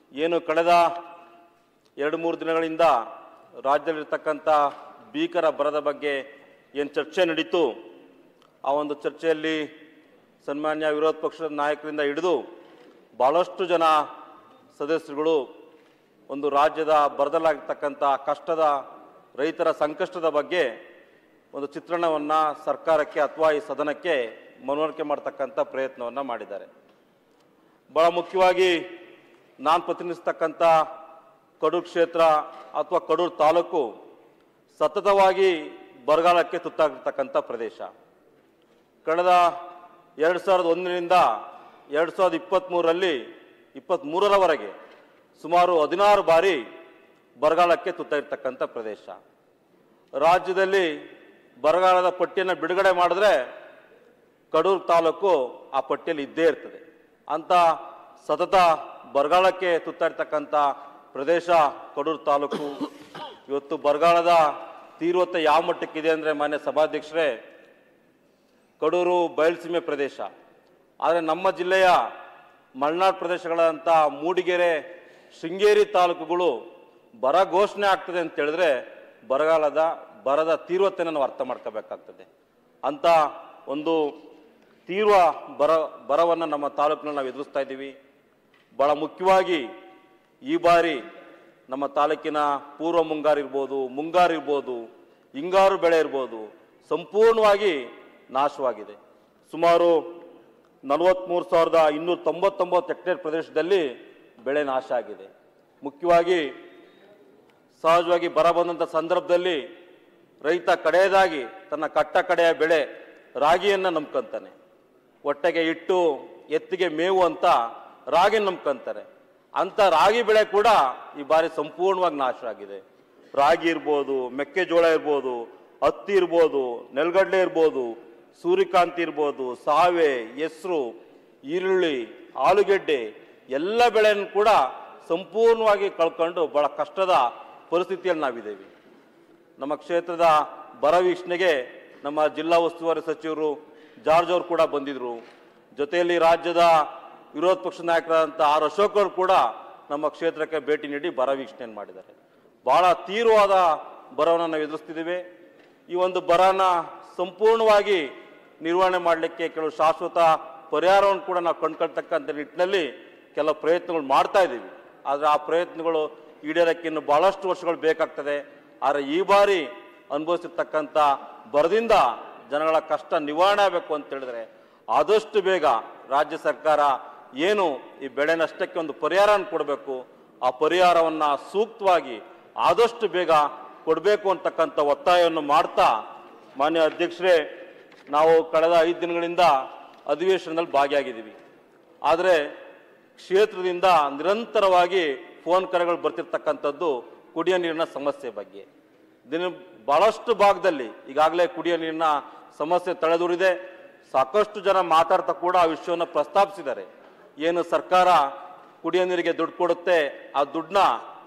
ಏನು ಕಳೆದ ಎರಡು ಮೂರು ದಿನಗಳಿಂದ ರಾಜ್ಯದಲ್ಲಿರ್ತಕ್ಕಂಥ ಭೀಕರ ಬರದ ಬಗ್ಗೆ ಏನು ಚರ್ಚೆ ನಡೀತು ಆ ಒಂದು ಚರ್ಚೆಯಲ್ಲಿ ಸನ್ಮಾನ್ಯ ವಿರೋಧ ಪಕ್ಷದ ನಾಯಕರಿಂದ ಹಿಡಿದು ಭಾಳಷ್ಟು ಜನ ಸದಸ್ಯರುಗಳು ಒಂದು ರಾಜ್ಯದ ಬರದಲ್ಲಾಗಿರ್ತಕ್ಕಂಥ ಕಷ್ಟದ ರೈತರ ಸಂಕಷ್ಟದ ಬಗ್ಗೆ ಒಂದು ಚಿತ್ರಣವನ್ನು ಸರ್ಕಾರಕ್ಕೆ ಅಥವಾ ಈ ಸದನಕ್ಕೆ ಮನವರಿಕೆ ಮಾಡ್ತಕ್ಕಂಥ ಪ್ರಯತ್ನವನ್ನು ಮಾಡಿದ್ದಾರೆ ಭಾಳ ಮುಖ್ಯವಾಗಿ ನಾನು ಪ್ರತಿನಿಧಿಸ್ತಕ್ಕಂಥ ಕಡೂರು ಕ್ಷೇತ್ರ ಅಥವಾ ಕಡೂರು ತಾಲೂಕು ಸತತವಾಗಿ ಬರಗಾಲಕ್ಕೆ ತುತ್ತಾಗಿರ್ತಕ್ಕಂಥ ಪ್ರದೇಶ ಕಳೆದ ಎರಡು ಸಾವಿರದ ಒಂದರಿಂದ ಎರಡು ಸಾವಿರದ ಇಪ್ಪತ್ತ್ಮೂರರಲ್ಲಿ ಇಪ್ಪತ್ತ್ಮೂರರವರೆಗೆ ಸುಮಾರು ಹದಿನಾರು ಬಾರಿ ಬರಗಾಲಕ್ಕೆ ತುತ್ತಾಗಿರ್ತಕ್ಕಂಥ ಪ್ರದೇಶ ರಾಜ್ಯದಲ್ಲಿ ಬರಗಾಲದ ಪಟ್ಟಿಯನ್ನು ಬಿಡುಗಡೆ ಮಾಡಿದ್ರೆ ಕಡೂರು ತಾಲೂಕು ಆ ಪಟ್ಟಿಯಲ್ಲಿ ಇದ್ದೇ ಇರ್ತದೆ ಅಂತ ಸತತ ಬರಗಾಲಕ್ಕೆ ತುತ್ತಾಡ್ತಕ್ಕಂಥ ಪ್ರದೇಶ ಕಡೂರು ತಾಲೂಕು ಇವತ್ತು ಬರಗಾಲದ ತೀವ್ರತೆ ಯಾವ ಮಟ್ಟಕ್ಕಿದೆ ಅಂದರೆ ಮಾನ್ಯ ಸಭಾಧ್ಯಕ್ಷರೇ ಕಡೂರು ಬಯಲುಸೀಮೆ ಪ್ರದೇಶ ಆದರೆ ನಮ್ಮ ಜಿಲ್ಲೆಯ ಮಲೆನಾಡು ಪ್ರದೇಶಗಳಂಥ ಮೂಡಿಗೆರೆ ಶೃಂಗೇರಿ ತಾಲೂಕುಗಳು ಬರ ಘೋಷಣೆ ಆಗ್ತದೆ ಅಂತ ಹೇಳಿದ್ರೆ ಬರಗಾಲದ ಬರದ ತೀವ್ರತೆಯನ್ನು ನಾವು ಅರ್ಥ ಮಾಡ್ಕೋಬೇಕಾಗ್ತದೆ ಅಂತ ಒಂದು ತೀವ್ರ ಬರ ಬರವನ್ನು ನಮ್ಮ ತಾಲೂಕಿನಲ್ಲಿ ನಾವು ಎದುರಿಸ್ತಾ ಇದ್ದೀವಿ ಭಾಳ ಮುಖ್ಯವಾಗಿ ಈ ಬಾರಿ ನಮ್ಮ ತಾಲೂಕಿನ ಪೂರ್ವ ಮುಂಗಾರು ಇರ್ಬೋದು ಮುಂಗಾರು ಇರ್ಬೋದು ಹಿಂಗಾರು ಬೆಳೆ ಇರ್ಬೋದು ಸಂಪೂರ್ಣವಾಗಿ ನಾಶವಾಗಿದೆ ಸುಮಾರು ನಲವತ್ತ್ಮೂರು ಸಾವಿರದ ಇನ್ನೂರ ತೊಂಬತ್ತೊಂಬತ್ತು ಹೆಕ್ಟೇರ್ ಪ್ರದೇಶದಲ್ಲಿ ಬೆಳೆ ನಾಶ ಆಗಿದೆ ಮುಖ್ಯವಾಗಿ ಸಹಜವಾಗಿ ಬರ ಬಂದಂಥ ಸಂದರ್ಭದಲ್ಲಿ ರೈತ ಕಡೆಯದಾಗಿ ತನ್ನ ಕಟ್ಟ ಕಡೆಯ ಬೆಳೆ ರಾಗಿಯನ್ನು ನಂಬ್ಕೊಂತಾನೆ ಹೊಟ್ಟೆಗೆ ಇಟ್ಟು ಎತ್ತಿಗೆ ಮೇವು ಅಂತ ರಾಗಿ ನಂಬ್ಕೊಂತಾರೆ ಅಂತ ರಾಗಿ ಬೆಳೆ ಕೂಡ ಈ ಬಾರಿ ಸಂಪೂರ್ಣವಾಗಿ ನಾಶ ಆಗಿದೆ ರಾಗಿ ಇರ್ಬೋದು ಮೆಕ್ಕೆಜೋಳ ಇರ್ಬೋದು ಹತ್ತಿ ಇರ್ಬೋದು ನೆಲಗಡಲೆ ಇರ್ಬೋದು ಸೂರ್ಯಕಾಂತಿ ಇರ್ಬೋದು ಸಾವೆ ಹೆಸರು ಈರುಳ್ಳಿ ಆಲೂಗೆಡ್ಡೆ ಎಲ್ಲ ಬೆಳೆಯನ್ನು ಕೂಡ ಸಂಪೂರ್ಣವಾಗಿ ಕಳ್ಕೊಂಡು ಬಹಳ ಕಷ್ಟದ ಪರಿಸ್ಥಿತಿಯಲ್ಲಿ ನಾವಿದ್ದೇವೆ ನಮ್ಮ ಕ್ಷೇತ್ರದ ಬರ ವೀಕ್ಷಣೆಗೆ ನಮ್ಮ ಜಿಲ್ಲಾ ಉಸ್ತುವಾರಿ ಸಚಿವರು ಜಾರ್ಜ್ ಅವರು ಕೂಡ ಬಂದಿದ್ರು ಜೊತೆಯಲ್ಲಿ ರಾಜ್ಯದ ವಿರೋಧ ಪಕ್ಷ ನಾಯಕರಾದಂಥ ಆರ್ ಅಶೋಕ್ ಅವರು ಕೂಡ ನಮ್ಮ ಕ್ಷೇತ್ರಕ್ಕೆ ಭೇಟಿ ನೀಡಿ ಬರ ವೀಕ್ಷಣೆಯನ್ನು ಮಾಡಿದ್ದಾರೆ ಬಹಳ ತೀವ್ರವಾದ ಬರವನ್ನು ನಾವು ಎದುರಿಸ್ತಿದ್ದೀವಿ ಈ ಒಂದು ಬರನ ಸಂಪೂರ್ಣವಾಗಿ ನಿರ್ವಹಣೆ ಮಾಡಲಿಕ್ಕೆ ಕೆಲವು ಶಾಶ್ವತ ಪರಿಹಾರವನ್ನು ಕೂಡ ನಾವು ಕಂಡ್ಕೊಳ್ತಕ್ಕಂಥ ನಿಟ್ಟಿನಲ್ಲಿ ಕೆಲವು ಪ್ರಯತ್ನಗಳು ಮಾಡ್ತಾ ಇದ್ದೀವಿ ಆದರೆ ಆ ಪ್ರಯತ್ನಗಳು ಈಡೇರಕ್ಕೆ ಇನ್ನು ಬಹಳಷ್ಟು ವರ್ಷಗಳು ಬೇಕಾಗ್ತದೆ ಆದರೆ ಈ ಬಾರಿ ಅನುಭವಿಸಿರ್ತಕ್ಕಂಥ ಬರದಿಂದ ಜನಗಳ ಕಷ್ಟ ನಿವಾರಣೆ ಆಗಬೇಕು ಅಂತ ಹೇಳಿದ್ರೆ ಆದಷ್ಟು ಬೇಗ ರಾಜ್ಯ ಸರ್ಕಾರ ಏನು ಈ ಬೆಳೆ ನಷ್ಟಕ್ಕೆ ಒಂದು ಪರಿಹಾರವನ್ನು ಕೊಡಬೇಕು ಆ ಪರಿಹಾರವನ್ನು ಸೂಕ್ತವಾಗಿ ಆದಷ್ಟು ಬೇಗ ಕೊಡಬೇಕು ಅಂತಕ್ಕಂಥ ಒತ್ತಾಯವನ್ನು ಮಾಡ್ತಾ ಮಾನ್ಯ ಅಧ್ಯಕ್ಷರೇ ನಾವು ಕಳೆದ ಐದು ದಿನಗಳಿಂದ ಅಧಿವೇಶನದಲ್ಲಿ ಭಾಗಿಯಾಗಿದ್ದೀವಿ ಆದರೆ ಕ್ಷೇತ್ರದಿಂದ ನಿರಂತರವಾಗಿ ಫೋನ್ ಕರೆಗಳು ಬರ್ತಿರ್ತಕ್ಕಂಥದ್ದು ಕುಡಿಯೋ ನೀರಿನ ಸಮಸ್ಯೆ ಬಗ್ಗೆ ದಿನ ಬಹಳಷ್ಟು ಭಾಗದಲ್ಲಿ ಈಗಾಗಲೇ ಕುಡಿಯೋ ನೀರಿನ ಸಮಸ್ಯೆ ತಲೆದೂರಿದೆ ಸಾಕಷ್ಟು ಜನ ಮಾತಾಡ್ತಾ ಕೂಡ ಆ ವಿಷಯವನ್ನು ಪ್ರಸ್ತಾಪಿಸಿದ್ದಾರೆ ಏನು ಸರ್ಕಾರ ಕುಡಿಯೋ ನೀರಿಗೆ ದುಡ್ಡು ಕೊಡುತ್ತೆ ಆ ದುಡ್ಡನ್ನ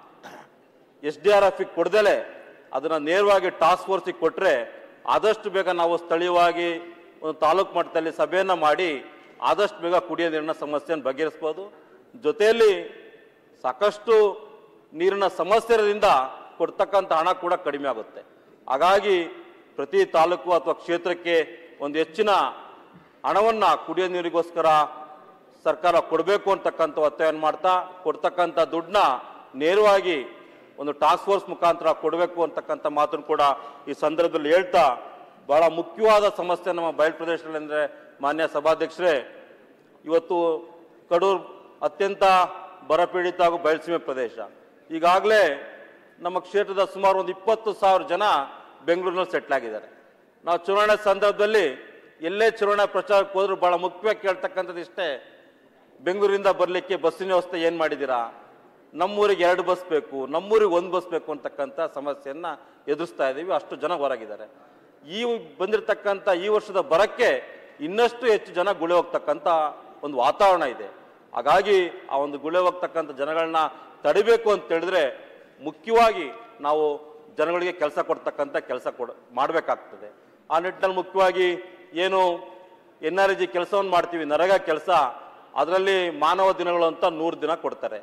ಎಸ್ ಡಿ ಆರ್ ಎಫ್ಗೆ ಕೊಡ್ದಲೆ ಅದನ್ನು ನೇರವಾಗಿ ಟಾಸ್ಕ್ ಫೋರ್ಸಿಗೆ ಕೊಟ್ಟರೆ ಆದಷ್ಟು ಬೇಗ ನಾವು ಸ್ಥಳೀಯವಾಗಿ ಒಂದು ತಾಲೂಕು ಮಟ್ಟದಲ್ಲಿ ಸಭೆಯನ್ನು ಮಾಡಿ ಆದಷ್ಟು ಬೇಗ ಕುಡಿಯೋ ನೀರಿನ ಸಮಸ್ಯೆಯನ್ನು ಬಗೆಹರಿಸ್ಬೋದು ಜೊತೆಯಲ್ಲಿ ಸಾಕಷ್ಟು ನೀರಿನ ಸಮಸ್ಯೆ ಇರೋದ್ರಿಂದ ಕೊಡ್ತಕ್ಕಂಥ ಹಣ ಕೂಡ ಕಡಿಮೆ ಆಗುತ್ತೆ ಹಾಗಾಗಿ ಪ್ರತಿ ತಾಲೂಕು ಅಥವಾ ಕ್ಷೇತ್ರಕ್ಕೆ ಒಂದು ಹೆಚ್ಚಿನ ಹಣವನ್ನು ಕುಡಿಯೋ ನೀರಿಗೋಸ್ಕರ ಸರ್ಕಾರ ಕೊಡಬೇಕು ಅಂತಕ್ಕಂಥ ಒತ್ತಾಯವನ್ನು ಮಾಡ್ತಾ ಕೊಡ್ತಕ್ಕಂಥ ದುಡ್ಡನ್ನ ನೇರವಾಗಿ ಒಂದು ಟಾಸ್ಕ್ ಫೋರ್ಸ್ ಮುಖಾಂತರ ಕೊಡಬೇಕು ಅಂತಕ್ಕಂಥ ಮಾತನ್ನು ಕೂಡ ಈ ಸಂದರ್ಭದಲ್ಲಿ ಹೇಳ್ತಾ ಬಹಳ ಮುಖ್ಯವಾದ ಸಮಸ್ಯೆ ನಮ್ಮ ಬಯಲು ಪ್ರದೇಶದಲ್ಲಿ ಅಂದರೆ ಮಾನ್ಯ ಸಭಾಧ್ಯಕ್ಷರೇ ಇವತ್ತು ಕಡೂರು ಅತ್ಯಂತ ಬರಪೀಡಿತ ಹಾಗೂ ಬಯಲುಸೀಮೆ ಪ್ರದೇಶ ಈಗಾಗಲೇ ನಮ್ಮ ಕ್ಷೇತ್ರದ ಸುಮಾರು ಒಂದು ಇಪ್ಪತ್ತು ಸಾವಿರ ಜನ ಬೆಂಗಳೂರಿನಲ್ಲಿ ಸೆಟ್ಲ್ ಆಗಿದ್ದಾರೆ ನಾವು ಚುನಾವಣೆ ಸಂದರ್ಭದಲ್ಲಿ ಎಲ್ಲೇ ಚುನಾವಣಾ ಪ್ರಚಾರಕ್ಕೆ ಹೋದ್ರೂ ಬಹಳ ಮುಖ್ಯವಾಗಿ ಕೇಳ್ತಕ್ಕಂಥದ್ದು ಇಷ್ಟೇ ಬೆಂಗಳೂರಿಂದ ಬರಲಿಕ್ಕೆ ಬಸ್ಸಿನ ವ್ಯವಸ್ಥೆ ಏನು ಮಾಡಿದ್ದೀರಾ ನಮ್ಮೂರಿಗೆ ಎರಡು ಬಸ್ ಬೇಕು ನಮ್ಮೂರಿಗೆ ಒಂದು ಬಸ್ ಬೇಕು ಅಂತಕ್ಕಂಥ ಸಮಸ್ಯೆಯನ್ನು ಎದುರಿಸ್ತಾ ಇದ್ದೀವಿ ಅಷ್ಟು ಜನ ಹೊರಗಿದ್ದಾರೆ ಈ ಬಂದಿರತಕ್ಕಂಥ ಈ ವರ್ಷದ ಬರಕ್ಕೆ ಇನ್ನಷ್ಟು ಹೆಚ್ಚು ಜನ ಗುಳೆ ಹೋಗ್ತಕ್ಕಂಥ ಒಂದು ವಾತಾವರಣ ಇದೆ ಹಾಗಾಗಿ ಆ ಒಂದು ಗುಳೆ ಹೋಗ್ತಕ್ಕಂಥ ಜನಗಳನ್ನ ತಡಿಬೇಕು ಅಂತ ಹೇಳಿದ್ರೆ ಮುಖ್ಯವಾಗಿ ನಾವು ಜನಗಳಿಗೆ ಕೆಲಸ ಕೊಡ್ತಕ್ಕಂಥ ಕೆಲಸ ಕೊಡ ಮಾಡಬೇಕಾಗ್ತದೆ ಆ ನಿಟ್ಟಿನಲ್ಲಿ ಮುಖ್ಯವಾಗಿ ಏನು ಎನ್ ಆರ್ ಜಿ ಕೆಲಸವನ್ನು ಮಾಡ್ತೀವಿ ನರೇಗಾ ಕೆಲಸ ಅದರಲ್ಲಿ ಮಾನವ ದಿನಗಳು ಅಂತ ನೂರು ದಿನ ಕೊಡ್ತಾರೆ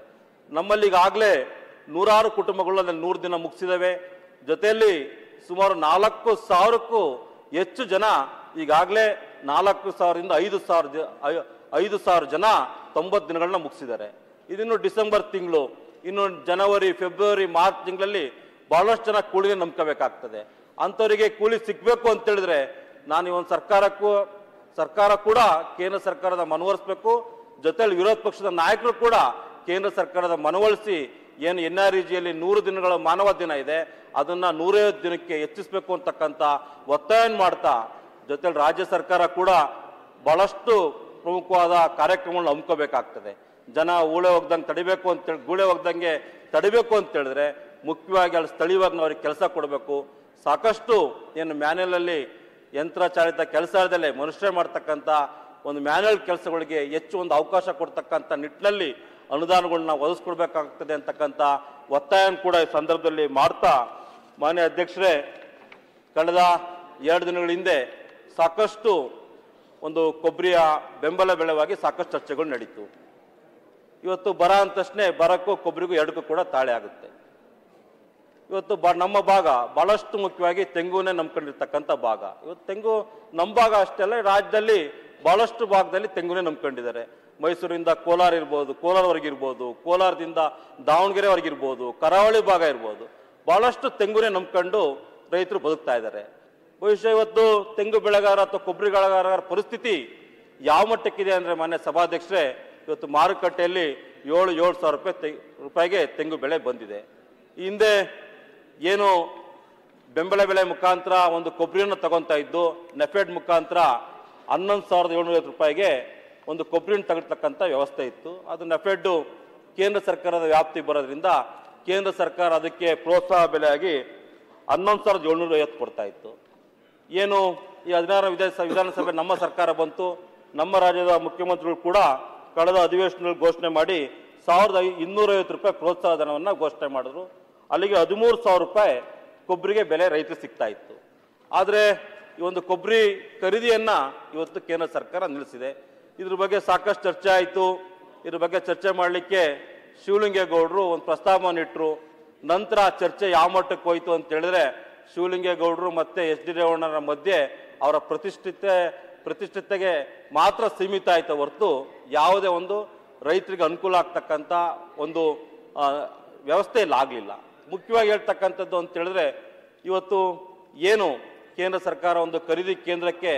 ನಮ್ಮಲ್ಲಿ ಈಗಾಗಲೇ ನೂರಾರು ಕುಟುಂಬಗಳು ಅಲ್ಲಿ ನೂರು ದಿನ ಮುಗಿಸಿದವೆ ಜೊತೆಯಲ್ಲಿ ಸುಮಾರು ನಾಲ್ಕು ಸಾವಿರಕ್ಕೂ ಹೆಚ್ಚು ಜನ ಈಗಾಗಲೇ ನಾಲ್ಕು ಸಾವಿರದಿಂದ ಐದು ಸಾವಿರ ಜ ಐ- ಐದು ಸಾವಿರ ಜನ ತೊಂಬತ್ತು ದಿನಗಳನ್ನ ಮುಗಿಸಿದ್ದಾರೆ ಇದಿನ್ನು ಡಿಸೆಂಬರ್ ತಿಂಗಳು ಇನ್ನು ಜನವರಿ ಫೆಬ್ರವರಿ ಮಾರ್ಚ್ ತಿಂಗಳಲ್ಲಿ ಬಹಳಷ್ಟು ಜನ ಕೂಲಿಗೆ ನಂಬ್ಕೋಬೇಕಾಗ್ತದೆ ಅಂಥವರಿಗೆ ಕೂಲಿ ಸಿಗಬೇಕು ಅಂತ ಹೇಳಿದ್ರೆ ನಾನು ಈ ಒಂದು ಸರ್ಕಾರಕ್ಕೂ ಸರ್ಕಾರ ಕೂಡ ಕೇಂದ್ರ ಸರ್ಕಾರದ ಮನವೊಲಿಸಬೇಕು ಜೊತೆಲಿ ವಿರೋಧ ಪಕ್ಷದ ನಾಯಕರು ಕೂಡ ಕೇಂದ್ರ ಸರ್ಕಾರದ ಮನವೊಲಿಸಿ ಏನು ಎನ್ ಆರ್ ಜಿಯಲ್ಲಿ ನೂರು ದಿನಗಳ ಮಾನವ ದಿನ ಇದೆ ಅದನ್ನ ನೂರೈವತ್ತು ದಿನಕ್ಕೆ ಹೆಚ್ಚಿಸಬೇಕು ಅಂತಕ್ಕಂಥ ಒತ್ತಾಯ ಮಾಡ್ತಾ ಜೊತೆಲಿ ರಾಜ್ಯ ಸರ್ಕಾರ ಕೂಡ ಬಹಳಷ್ಟು ಪ್ರಮುಖವಾದ ಕಾರ್ಯಕ್ರಮಗಳನ್ನ ಹಮ್ಮಿಕೋಬೇಕಾಗ್ತದೆ ಜನ ಊಳೆ ಹೋಗ್ದಂಗೆ ತಡಿಬೇಕು ಅಂತೇಳಿ ಗೂಳೆ ಹೋಗ್ದಂಗೆ ತಡಿಬೇಕು ಅಂತ ಹೇಳಿದ್ರೆ ಮುಖ್ಯವಾಗಿ ಅಲ್ಲಿ ಸ್ಥಳೀಯವಾಗಿ ನಾವು ಅವ್ರಿಗೆ ಕೆಲಸ ಕೊಡಬೇಕು ಸಾಕಷ್ಟು ಏನು ಮ್ಯಾನ್ಯಲಲ್ಲಿ ಯಂತ್ರ ಚಾಲಿತ ಕೆಲಸ ಇರದಲ್ಲೇ ಮನುಷ್ಯ ಮಾಡ್ತಕ್ಕಂಥ ಒಂದು ಮ್ಯಾನ್ಯಲ್ ಕೆಲಸಗಳಿಗೆ ಹೆಚ್ಚು ಒಂದು ಅವಕಾಶ ಕೊಡ್ತಕ್ಕಂಥ ನಿಟ್ಟಿನಲ್ಲಿ ಅನುದಾನಗಳನ್ನ ಒದಗಿಸ್ಕೊಡ್ಬೇಕಾಗ್ತದೆ ಅಂತಕ್ಕಂಥ ಒತ್ತಾಯ ಕೂಡ ಈ ಸಂದರ್ಭದಲ್ಲಿ ಮಾಡ್ತಾ ಮಾನ್ಯ ಅಧ್ಯಕ್ಷರೇ ಕಳೆದ ಎರಡು ದಿನಗಳ ಹಿಂದೆ ಸಾಕಷ್ಟು ಒಂದು ಕೊಬ್ಬರಿಯ ಬೆಂಬಲ ಬೆಳೆವಾಗಿ ಸಾಕಷ್ಟು ಚರ್ಚೆಗಳು ನಡೀತು ಇವತ್ತು ಬರ ಅಂದ ತಕ್ಷಣ ಬರಕ್ಕೂ ಕೊಬ್ಬರಿಗೂ ಎರಡಕ್ಕೂ ಕೂಡ ತಾಳೆ ಆಗುತ್ತೆ ಇವತ್ತು ಬ ನಮ್ಮ ಭಾಗ ಬಹಳಷ್ಟು ಮುಖ್ಯವಾಗಿ ತೆಂಗುನೇ ನಂಬ್ಕೊಂಡಿರ್ತಕ್ಕಂಥ ಭಾಗ ಇವತ್ತು ತೆಂಗು ನಮ್ಮ ಭಾಗ ಅಷ್ಟೇ ಅಲ್ಲ ರಾಜ್ಯದಲ್ಲಿ ಬಹಳಷ್ಟು ಭಾಗದಲ್ಲಿ ತೆಂಗುನೇ ನಂಬ್ಕೊಂಡಿದ್ದಾರೆ ಮೈಸೂರಿಂದ ಕೋಲಾರ ಇರ್ಬೋದು ಕೋಲಾರವರೆಗೆ ಇರ್ಬೋದು ಕೋಲಾರದಿಂದ ದಾವಣಗೆರೆವರೆಗೆ ಇರ್ಬೋದು ಕರಾವಳಿ ಭಾಗ ಇರ್ಬೋದು ಬಹಳಷ್ಟು ತೆಂಗುನೇ ನಂಬ್ಕೊಂಡು ರೈತರು ಬದುಕ್ತಾ ಇದ್ದಾರೆ ಬಹುಶಃ ಇವತ್ತು ತೆಂಗು ಬೆಳೆಗಾರ ಅಥವಾ ಕೊಬ್ಬರಿ ಬೆಳೆಗಾರರ ಪರಿಸ್ಥಿತಿ ಯಾವ ಮಟ್ಟಕ್ಕಿದೆ ಅಂದರೆ ಮಾನ್ಯ ಸಭಾಧ್ಯಕ್ಷರೇ ಇವತ್ತು ಮಾರುಕಟ್ಟೆಯಲ್ಲಿ ಏಳು ಏಳು ಸಾವಿರ ರೂಪಾಯಿ ತೆ ರೂಪಾಯಿಗೆ ತೆಂಗು ಬೆಳೆ ಬಂದಿದೆ ಈ ಹಿಂದೆ ಏನು ಬೆಂಬಲ ಬೆಳೆ ಮುಖಾಂತರ ಒಂದು ಕೊಬ್ಬರಿಯನ್ನು ತಗೊಂತಾ ಇದ್ದು ನೆಫೆಡ್ ಮುಖಾಂತರ ಹನ್ನೊಂದು ಸಾವಿರದ ಏಳ್ನೂರ ರೂಪಾಯಿಗೆ ಒಂದು ಕೊಬ್ಬರಿಯನ್ನು ತಗೊಳ್ತಕ್ಕಂಥ ವ್ಯವಸ್ಥೆ ಇತ್ತು ಅದು ನೆಫೆಡ್ಡು ಕೇಂದ್ರ ಸರ್ಕಾರದ ವ್ಯಾಪ್ತಿಗೆ ಬರೋದ್ರಿಂದ ಕೇಂದ್ರ ಸರ್ಕಾರ ಅದಕ್ಕೆ ಪ್ರೋತ್ಸಾಹ ಬೆಲೆಯಾಗಿ ಹನ್ನೊಂದು ಸಾವಿರದ ಏಳ್ನೂರ ಐವತ್ತು ಕೊಡ್ತಾ ಇತ್ತು ಏನು ಈ ಹದಿನಾರು ವಿಧಾನ ವಿಧಾನಸಭೆ ನಮ್ಮ ಸರ್ಕಾರ ಬಂತು ನಮ್ಮ ರಾಜ್ಯದ ಮುಖ್ಯಮಂತ್ರಿಗಳು ಕೂಡ ಕಳೆದ ಅಧಿವೇಶನದಲ್ಲಿ ಘೋಷಣೆ ಮಾಡಿ ಸಾವಿರದ ಐ ಇನ್ನೂರೈವತ್ತು ರೂಪಾಯಿ ಪ್ರೋತ್ಸಾಹ ಧನವನ್ನು ಘೋಷಣೆ ಮಾಡಿದ್ರು ಅಲ್ಲಿಗೆ ಹದಿಮೂರು ಸಾವಿರ ರೂಪಾಯಿ ಕೊಬ್ಬರಿಗೆ ಬೆಲೆ ರೈತರಿಗೆ ಸಿಗ್ತಾ ಇತ್ತು ಆದರೆ ಈ ಒಂದು ಕೊಬ್ಬರಿ ಖರೀದಿಯನ್ನ ಇವತ್ತು ಕೇಂದ್ರ ಸರ್ಕಾರ ನಿಲ್ಲಿಸಿದೆ ಇದ್ರ ಬಗ್ಗೆ ಸಾಕಷ್ಟು ಚರ್ಚೆ ಆಯಿತು ಇದ್ರ ಬಗ್ಗೆ ಚರ್ಚೆ ಮಾಡಲಿಕ್ಕೆ ಶಿವಲಿಂಗೇಗೌಡರು ಒಂದು ಪ್ರಸ್ತಾವವನ್ನು ಇಟ್ಟರು ನಂತರ ಆ ಚರ್ಚೆ ಯಾವ ಮಟ್ಟಕ್ಕೆ ಹೋಯ್ತು ಅಂತ ಹೇಳಿದ್ರೆ ಶಿವಲಿಂಗೇಗೌಡರು ಮತ್ತೆ ಎಚ್ ಡಿ ರೇವಣ್ಣರ ಮಧ್ಯೆ ಅವರ ಪ್ರತಿಷ್ಠಿತ ಪ್ರತಿಷ್ಠಿತೆಗೆ ಮಾತ್ರ ಸೀಮಿತ ಆಯ್ತು ಹೊರತು ಯಾವುದೇ ಒಂದು ರೈತರಿಗೆ ಅನುಕೂಲ ಆಗ್ತಕ್ಕಂಥ ಒಂದು ಆ, ವ್ಯವಸ್ಥೆ ಇಲ್ಲಿ ಆಗಲಿಲ್ಲ ಮುಖ್ಯವಾಗಿ ಹೇಳ್ತಕ್ಕಂಥದ್ದು ಅಂತ ಹೇಳಿದ್ರೆ ಇವತ್ತು ಏನು ಕೇಂದ್ರ ಸರ್ಕಾರ ಒಂದು ಖರೀದಿ ಕೇಂದ್ರಕ್ಕೆ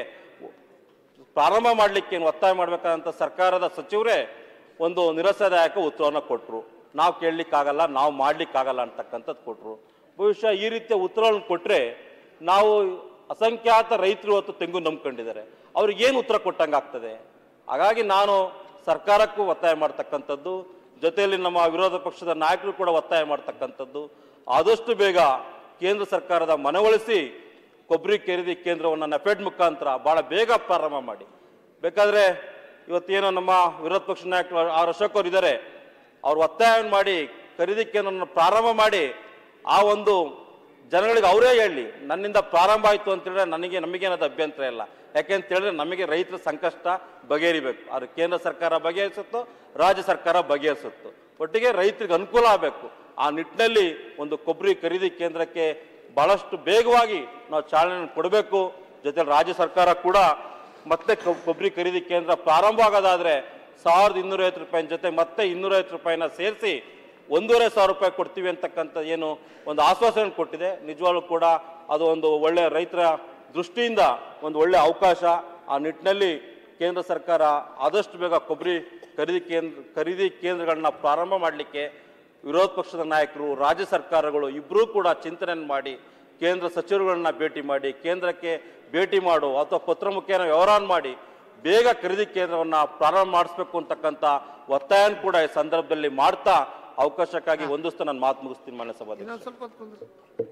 ಪ್ರಾರಂಭ ಮಾಡಲಿಕ್ಕೆ ಏನು ಒತ್ತಾಯ ಮಾಡಬೇಕಾದಂಥ ಸರ್ಕಾರದ ಸಚಿವರೇ ಒಂದು ನಿರಸದಾಯಕ ಉತ್ತರವನ್ನು ಕೊಟ್ಟರು ನಾವು ಕೇಳಲಿಕ್ಕಾಗಲ್ಲ ನಾವು ಮಾಡಲಿಕ್ಕಾಗಲ್ಲ ಅಂತಕ್ಕಂಥದ್ದು ಕೊಟ್ಟರು ಬಹುಶಃ ಈ ರೀತಿಯ ಉತ್ತರವನ್ನು ಕೊಟ್ಟರೆ ನಾವು ಅಸಂಖ್ಯಾತ ರೈತರು ಇವತ್ತು ತೆಂಗು ನಂಬ್ಕೊಂಡಿದ್ದಾರೆ ಅವ್ರಿಗೆ ಏನು ಉತ್ತರ ಕೊಟ್ಟಂಗೆ ಆಗ್ತದೆ ಹಾಗಾಗಿ ನಾನು ಸರ್ಕಾರಕ್ಕೂ ಒತ್ತಾಯ ಮಾಡ್ತಕ್ಕಂಥದ್ದು ಜೊತೆಯಲ್ಲಿ ನಮ್ಮ ವಿರೋಧ ಪಕ್ಷದ ನಾಯಕರು ಕೂಡ ಒತ್ತಾಯ ಮಾಡ್ತಕ್ಕಂಥದ್ದು ಆದಷ್ಟು ಬೇಗ ಕೇಂದ್ರ ಸರ್ಕಾರದ ಮನವೊಲಿಸಿ ಕೊಬ್ಬರಿ ಖರೀದಿ ಕೇಂದ್ರವನ್ನು ನಫೆಡ್ ಮುಖಾಂತರ ಬಹಳ ಬೇಗ ಪ್ರಾರಂಭ ಮಾಡಿ ಬೇಕಾದ್ರೆ ಇವತ್ತೇನೋ ನಮ್ಮ ವಿರೋಧ ಪಕ್ಷ ನಾಯಕರು ಆರ್ ಅಶೋಕ್ ಅವರು ಇದ್ದಾರೆ ಅವ್ರು ಒತ್ತಾಯ ಮಾಡಿ ಖರೀದಿ ಕೇಂದ್ರವನ್ನು ಪ್ರಾರಂಭ ಮಾಡಿ ಆ ಒಂದು ಜನಗಳಿಗೆ ಅವರೇ ಹೇಳಿ ನನ್ನಿಂದ ಪ್ರಾರಂಭ ಆಯಿತು ಅಂತ ಹೇಳಿದ್ರೆ ನನಗೆ ನಮಗೇನದು ಅಭ್ಯಂತರ ಇಲ್ಲ ಯಾಕೆಂತ ಹೇಳಿದ್ರೆ ನಮಗೆ ರೈತರ ಸಂಕಷ್ಟ ಬಗೆಹರಿಬೇಕು ಅದು ಕೇಂದ್ರ ಸರ್ಕಾರ ಬಗೆಹರಿಸುತ್ತೋ ರಾಜ್ಯ ಸರ್ಕಾರ ಬಗೆಹರಿಸುತ್ತೋ ಒಟ್ಟಿಗೆ ರೈತರಿಗೆ ಅನುಕೂಲ ಆಗಬೇಕು ಆ ನಿಟ್ಟಿನಲ್ಲಿ ಒಂದು ಕೊಬ್ಬರಿ ಖರೀದಿ ಕೇಂದ್ರಕ್ಕೆ ಬಹಳಷ್ಟು ಬೇಗವಾಗಿ ನಾವು ಚಾಲನೆ ಕೊಡಬೇಕು ಜೊತೆ ರಾಜ್ಯ ಸರ್ಕಾರ ಕೂಡ ಮತ್ತೆ ಕೊ- ಕೊಬ್ಬರಿ ಖರೀದಿ ಕೇಂದ್ರ ಪ್ರಾರಂಭ ಆಗೋದಾದ್ರೆ ಸಾವಿರದ ಇನ್ನೂರೈವತ್ತು ರೂಪಾಯಿನ ಜೊತೆ ಮತ್ತೆ ಇನ್ನೂರೈವತ್ತು ರೂಪಾಯಿನ ಸೇರಿಸಿ ಒಂದೂವರೆ ಸಾವಿರ ರೂಪಾಯಿ ಕೊಡ್ತೀವಿ ಅಂತಕ್ಕಂಥ ಏನು ಒಂದು ಆಶ್ವಾಸನೆ ಕೊಟ್ಟಿದೆ ನಿಜವಾಗ್ಲೂ ಕೂಡ ಅದು ಒಂದು ಒಳ್ಳೆಯ ರೈತರ ದೃಷ್ಟಿಯಿಂದ ಒಂದು ಒಳ್ಳೆಯ ಅವಕಾಶ ಆ ನಿಟ್ಟಿನಲ್ಲಿ ಕೇಂದ್ರ ಸರ್ಕಾರ ಆದಷ್ಟು ಬೇಗ ಕೊಬ್ಬರಿ ಖರೀದಿ ಕೇಂದ್ರ ಖರೀದಿ ಕೇಂದ್ರಗಳನ್ನ ಪ್ರಾರಂಭ ಮಾಡಲಿಕ್ಕೆ ವಿರೋಧ ಪಕ್ಷದ ನಾಯಕರು ರಾಜ್ಯ ಸರ್ಕಾರಗಳು ಇಬ್ಬರೂ ಕೂಡ ಚಿಂತನೆಯನ್ನು ಮಾಡಿ ಕೇಂದ್ರ ಸಚಿವರುಗಳನ್ನ ಭೇಟಿ ಮಾಡಿ ಕೇಂದ್ರಕ್ಕೆ ಭೇಟಿ ಮಾಡು ಅಥವಾ ಪತ್ರ ಮುಖೇನ ವ್ಯವಹಾರ ಮಾಡಿ ಬೇಗ ಖರೀದಿ ಕೇಂದ್ರವನ್ನು ಪ್ರಾರಂಭ ಮಾಡಿಸ್ಬೇಕು ಅಂತಕ್ಕಂಥ ಒತ್ತಾಯ ಕೂಡ ಈ ಸಂದರ್ಭದಲ್ಲಿ ಮಾಡ್ತಾ ಅವಕಾಶಕ್ಕಾಗಿ ಒಂದಿಸ್ತಾ ನಾನು ಮಾತು ಮುಗಿಸ್ತೀನಿ ಮಾನ್ಯ ಸಭಾಧ್ಯಕ್ಷ ಇನ್ನೊಂದು ಸ್ವಲ್ಪ ಹೊತ್ತು ಕುಂದ್ರಿ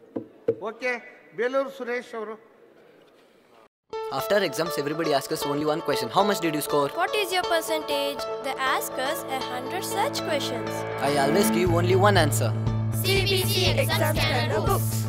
ಓಕೆ ಬೇಲೂರು ಸುರೇಶ್ ಅವರು After exams, everybody asks us only one question How much did you score? What is your percentage? They ask us a hundred such questions. I always give only one answer. CBC exam scanner books.